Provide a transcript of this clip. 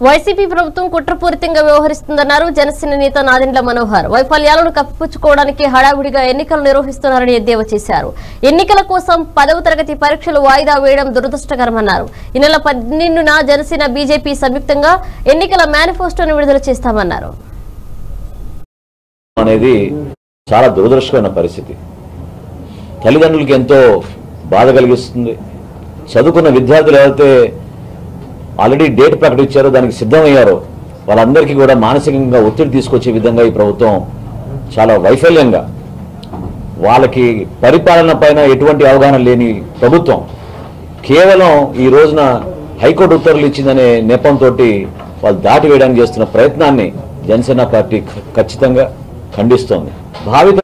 YCP ప్రభుత్వం కుట్రపూరితంగా వ్యవహరిస్తుందన్నారు జనసేన నేత నాదెండ్ల మనోహర్ వైఫల్యాలను కప్పిపుచ్చుకోవడానికి హడావుడిగా ఎన్నికలు నిర్వహిస్తున్నారని ఎద్దేవా చేశారు ఎన్నికల కోసం పదవ తరగతి పరీక్షలు వాయిదా వేయడం దురదృష్టకరమన్నారు ఈ నెల పన్నెండున జనసేన బీజేపీ సంయుక్తంగా ఎన్నికల మేనిఫెస్టోను విడుదల చేస్తామన్నారు అనేది చాలా దురదృష్టకరమైన పరిస్థితి తల్లిదండ్రులకి ఎంతో బాధ కలిగిస్తుంది చదువుకున్న విద్యార్థులు ఎవరైతే ఆల్రెడీ డేట్ ప్రకటించారో దానికి సిద్ధమయ్యారో వాళ్ళందరికీ కూడా మానసికంగా ఒత్తిడి తీసుకొచ్చే విధంగా ఈ ప్రభుత్వం చాలా వైఫల్యంగా వాళ్ళకి పరిపాలన పైన ఎటువంటి అవగాహన లేని ప్రభుత్వం కేవలం ఈ రోజున హైకోర్టు ఉత్తర్వులు ఇచ్చిందనే నెపంతో వాళ్ళు దాటి వేయడానికి చేస్తున్న ప్రయత్నాన్ని జనసేన పార్టీ ఖ- ఖచ్చితంగా ఖండిస్తోంది భావిత